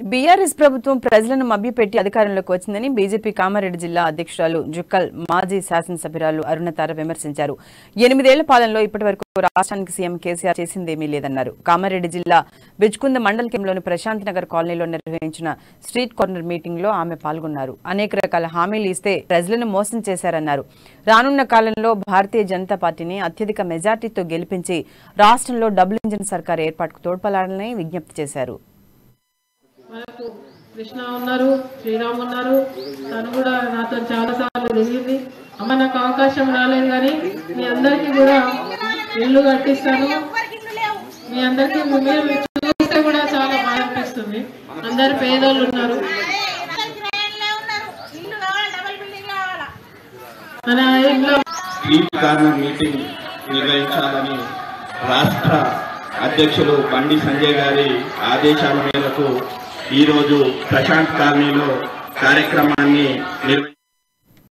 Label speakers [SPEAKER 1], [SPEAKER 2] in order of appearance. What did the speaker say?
[SPEAKER 1] BRS ప్రభుత్వం ప్రజలను మభ్యపెట్టి అధికారంలోకి వచ్చిందని బీజేపీ కామారెడ్డి జిల్లా అధ్యక్షురాలు జుక్కల్ మాజీ శాసనసభ్యురాలు అరుణతార విమర్శించారు ఎనిమిదేళ్ల పాలనలో ఇప్పటివరకు రాష్ట్రానికి సీఎం కేసీఆర్ చేసిందేమీ లేదన్నారు కామారెడ్డి జిల్లా బిజ్కుంద మండల కేంద్రంలోని ప్రశాంత్ నగర్ కాలనీలో నిర్వహించిన స్ట్రీట్ కార్నర్ మీటింగ్ లో ఆమె పాల్గొన్నారు అనేక రకాల హామీలు ఇస్తే ప్రజలను మోసం చేశారన్నారు రానున్న కాలంలో భారతీయ జనతా పార్టీని అత్యధిక మెజార్టీతో గెలిపించి రాష్ట్రంలో డబుల్ ఇంజిన్ సర్కార్ ఏర్పాటుకు తోడ్పడాలని విజ్ఞప్తి చేశారు
[SPEAKER 2] మనకు కృష్ణ ఉన్నారు శ్రీరామ్ ఉన్నారు తను కూడా నాతో చాలా సార్లు తిరిగింది అమ్మ నాకు అవకాశం రాలేదు కానీ మీ అందరికీ కూడా ఇల్లు కట్టిస్తాను మీ అందరికీ మీరు చూస్తే కూడా చాలా బాగా అనిపిస్తుంది అందరు పేదోళ్ళు ఉన్నారు మన ఇంట్లో
[SPEAKER 3] స్ట్రీట్ కార్నర్ మీటింగ్ నిర్వహించాలని రాష్ట్ర అధ్యక్షులు బండి సంజయ్ గారి ఆదేశాల మేరకు ఈరోజు ప్రశాంత్ కాలనీలో కార్యక్రమాన్ని నిర్వహించారు